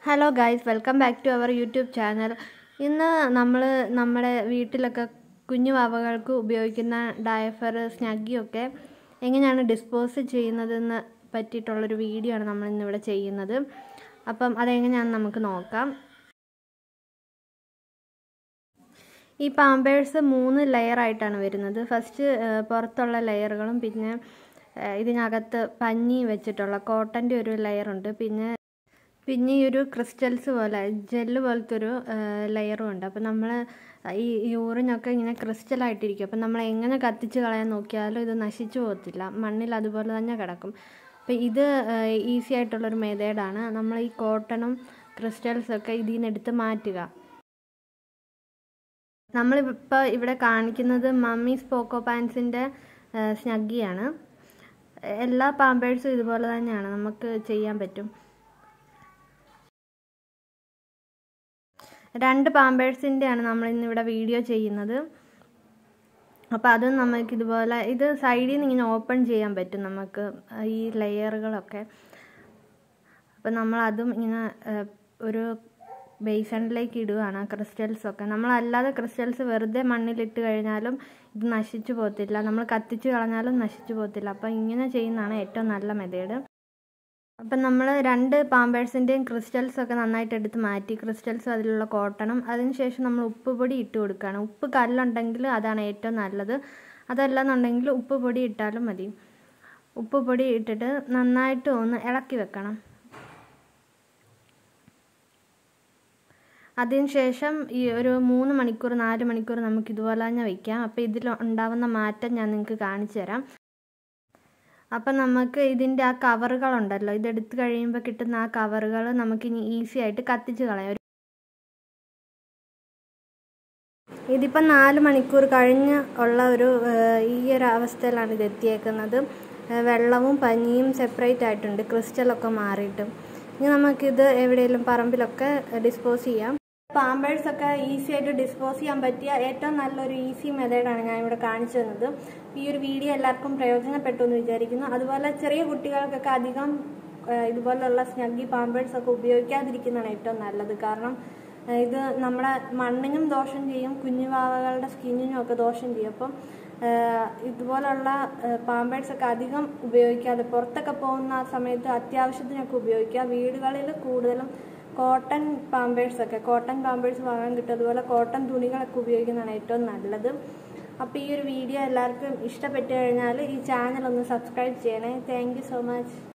hello guys welcome back to our YouTube channel ഇന്ന് നമ്മൾ നമ്മുടെ വീട്ടിലൊക്കെ കുഞ്ഞു വാവകൾക്ക് ഉപയോഗിക്കുന്ന ഡയഫർ സ്നഗ്ഗിയൊക്കെ എങ്ങനെയാണ് ഡിസ്പോസ് ചെയ്യുന്നതെന്ന് പറ്റിയിട്ടുള്ളൊരു വീഡിയോ ആണ് നമ്മൾ ഇന്നിവിടെ ചെയ്യുന്നത് അപ്പം അതെങ്ങനെയാണെന്ന് നമുക്ക് നോക്കാം ഈ പാമ്പേഴ്സ് മൂന്ന് ലെയർ ആയിട്ടാണ് വരുന്നത് ഫസ്റ്റ് പുറത്തുള്ള ലെയറുകളും പിന്നെ ഇതിനകത്ത് പഞ്ഞി വെച്ചിട്ടുള്ള കോട്ടൻ്റെ ഒരു ലെയറുണ്ട് പിന്നെ പിന്നെ ഈ ഒരു ക്രിസ്റ്റൽസ് പോലെ ജെല്ല് പോലത്തെ ഒരു ലെയറും ഉണ്ട് അപ്പോൾ നമ്മൾ ഈ യൂറിനൊക്കെ ഇങ്ങനെ ക്രിസ്റ്റലായിട്ടിരിക്കും അപ്പം നമ്മൾ എങ്ങനെ കത്തിച്ച് കളയാൻ നോക്കിയാലും ഇത് നശിച്ചു പോകത്തില്ല മണ്ണിൽ അതുപോലെ തന്നെ കിടക്കും അപ്പോൾ ഇത് ഈസി ആയിട്ടുള്ളൊരു മെത്തേഡാണ് നമ്മൾ ഈ കോട്ടണും ക്രിസ്റ്റൽസൊക്കെ ഇതിൽ നിന്ന് എടുത്ത് മാറ്റുക നമ്മളിപ്പോൾ ഇവിടെ കാണിക്കുന്നത് മമ്മീസ് പോക്കോ പാൻസിൻ്റെ സ്നഗ്ഗിയാണ് എല്ലാ പാമ്പേഴ്സും ഇതുപോലെ തന്നെയാണ് നമുക്ക് ചെയ്യാൻ പറ്റും രണ്ട് പാമ്പേഴ്സിൻ്റെയാണ് നമ്മൾ ഇന്നിവിടെ വീഡിയോ ചെയ്യുന്നത് അപ്പോൾ അതും നമുക്ക് ഇതുപോലെ ഇത് സൈഡിൽ നിന്ന് ഇങ്ങനെ ഓപ്പൺ ചെയ്യാൻ പറ്റും നമുക്ക് ഈ ലെയറുകളൊക്കെ അപ്പോൾ നമ്മൾ അതും ഇങ്ങനെ ഒരു ബേസണിലേക്ക് ഇടുകയാണ് ക്രിസ്റ്റൽസൊക്കെ നമ്മളല്ലാതെ ക്രിസ്റ്റൽസ് വെറുതെ മണ്ണിലിട്ട് കഴിഞ്ഞാലും ഇത് നശിച്ചു പോകത്തില്ല നമ്മൾ കത്തിച്ച് കളഞ്ഞാലും നശിച്ചു പോകത്തില്ല അപ്പോൾ ഇങ്ങനെ ചെയ്യുന്നതാണ് ഏറ്റവും നല്ല മെത്തേഡ് അപ്പം നമ്മൾ രണ്ട് പാമ്പേഴ്സിൻ്റെയും ക്രിസ്റ്റൽസ് ഒക്കെ നന്നായിട്ട് എടുത്ത് മാറ്റി ക്രിസ്റ്റൽസ് അതിലുള്ള കോട്ടണം അതിനുശേഷം നമ്മൾ ഉപ്പ് പൊടി ഇട്ട് കൊടുക്കുകയാണ് ഉപ്പ് കല്ലുണ്ടെങ്കിൽ അതാണ് ഏറ്റവും നല്ലത് അതല്ലെന്നുണ്ടെങ്കിൽ ഉപ്പ് പൊടി ഇട്ടാലും മതി ഉപ്പ് പൊടി ഇട്ടിട്ട് നന്നായിട്ട് ഒന്ന് ഇളക്കി വെക്കണം അതിനുശേഷം ഈ ഒരു മൂന്ന് മണിക്കൂർ നാല് മണിക്കൂർ നമുക്ക് ഇതുപോലെ തന്നെ വയ്ക്കാം അപ്പോൾ ഇതിൽ ഉണ്ടാവുന്ന മാറ്റം ഞാൻ നിങ്ങൾക്ക് കാണിച്ചു തരാം അപ്പം നമുക്ക് ഇതിൻ്റെ ആ കവറുകളുണ്ടല്ലോ ഇതെടുത്ത് കഴിയുമ്പോൾ കിട്ടുന്ന ആ കവറുകൾ നമുക്കിനി ഈസി ആയിട്ട് കത്തിച്ച് കളയാം ഇതിപ്പം നാല് മണിക്കൂർ കഴിഞ്ഞ് ഉള്ള ഒരു ഈ ഒരു അവസ്ഥയിലാണ് ഇത് എത്തിയേക്കുന്നത് വെള്ളവും പനിയും സെപ്പറേറ്റ് ആയിട്ടുണ്ട് ക്രിസ്റ്റലൊക്കെ മാറിയിട്ട് ഇനി നമുക്കിത് എവിടെയെങ്കിലും പറമ്പിലൊക്കെ ഡിസ്പോസ് ചെയ്യാം പാമ്പേഴ്സ് ഒക്കെ ഈസി ആയിട്ട് ഡിസ്പോസ് ചെയ്യാൻ പറ്റിയ ഏറ്റവും നല്ലൊരു ഈസി മെത്തേഡാണ് ഞാൻ ഇവിടെ കാണിച്ചു തന്നത് ഈ ഒരു വീഡിയോ എല്ലാവർക്കും പ്രയോജനപ്പെട്ടു എന്ന് വിചാരിക്കുന്നു അതുപോലെ ചെറിയ കുട്ടികൾക്കൊക്കെ അധികം ഇതുപോലുള്ള സ്നഗ്ഗി പാമ്പേഴ്സ് ഒക്കെ ഉപയോഗിക്കാതിരിക്കുന്നതാണ് ഏറ്റവും നല്ലത് കാരണം ഇത് നമ്മുടെ മണ്ണിനും ദോഷം ചെയ്യും കുഞ്ഞുവാവകളുടെ സ്കിന്നിനും ഒക്കെ ദോഷം ചെയ്യും അപ്പം ഇതുപോലുള്ള പാമ്പേഴ്സ് ഒക്കെ അധികം ഉപയോഗിക്കാതെ പുറത്തൊക്കെ പോകുന്ന സമയത്ത് അത്യാവശ്യത്തിനൊക്കെ ഉപയോഗിക്കുക വീടുകളിൽ കൂടുതലും കോട്ടൺ പാമ്പേഴ്സ് ഒക്കെ കോട്ടൺ പാമ്പേഴ്സ് വാങ്ങാൻ കിട്ടും അതുപോലെ കോട്ടൺ തുണികളൊക്കെ ഉപയോഗിക്കുന്നതാണ് ഏറ്റവും നല്ലത് അപ്പോൾ ഈ ഒരു വീഡിയോ എല്ലാവർക്കും ഇഷ്ടപ്പെട്ടു കഴിഞ്ഞാൽ ഈ ചാനൽ ഒന്ന് സബ്സ്ക്രൈബ് ചെയ്യണേ താങ്ക് സോ മച്ച്